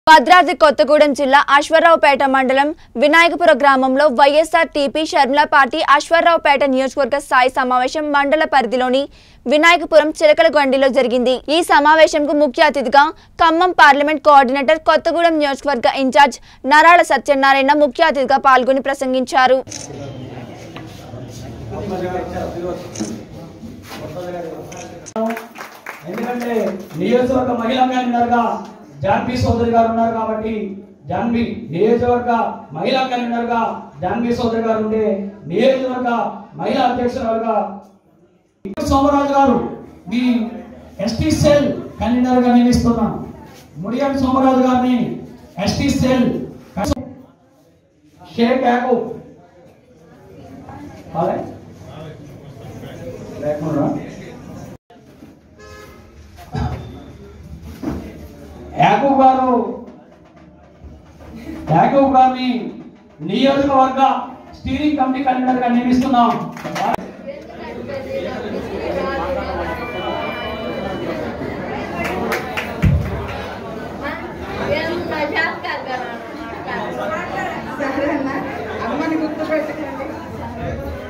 భద్రాద్రి కొత్తగూడెం జిల్లా అశ్వరావుపేట మండలం వినాయకపుర గ్రామంలో YSR TP Sharmila party Ashwaraopeta నియోజకవర్గ స్థాయి సమావేశం మండల పరిధిలోని వినాయకపురం చిలకలగొండిలో జరిగింది ఈ సమావేశంకు ముఖ్య అతిథిగా ఖమ్మం పార్లమెంట్ కోఆర్డినేటర్ కొత్తగూడెం నియోజకవర్గ ఇన్ఛార్జ్ నరాల సత్యనారాయణ ముఖ్య అతిథిగా పాల్గొని ప్రసంగించారు ఎందుకంటే నియోజకవర్గ మహిళా కన్వీనర్గా జాన్వి సోదరి గారు ఉన్నారు కాబట్టి జాన్వి నియోజకవర్గ మహిళా కన్వీనర్గా జాన్వి సోదరి గారు ఉండే నియోజకవర్గ మహిళా అధ్యక్షురాలుగా సోమరాజు గారు మీ ఎస్టీ సెల్ కన్వీనర్గా నియమిస్తున్నాను ముడియం సోమరాజు గారిని ఎస్టీ సెల్ షేక్ యాకూబ్ కాలే? లేకుండా యాకూబ్ గారు యాకూబ్ గారిని నియోజకవర్గ స్టీరింగ్ కమిటీ కన్వీనర్ గా నియమిస్తున్నాం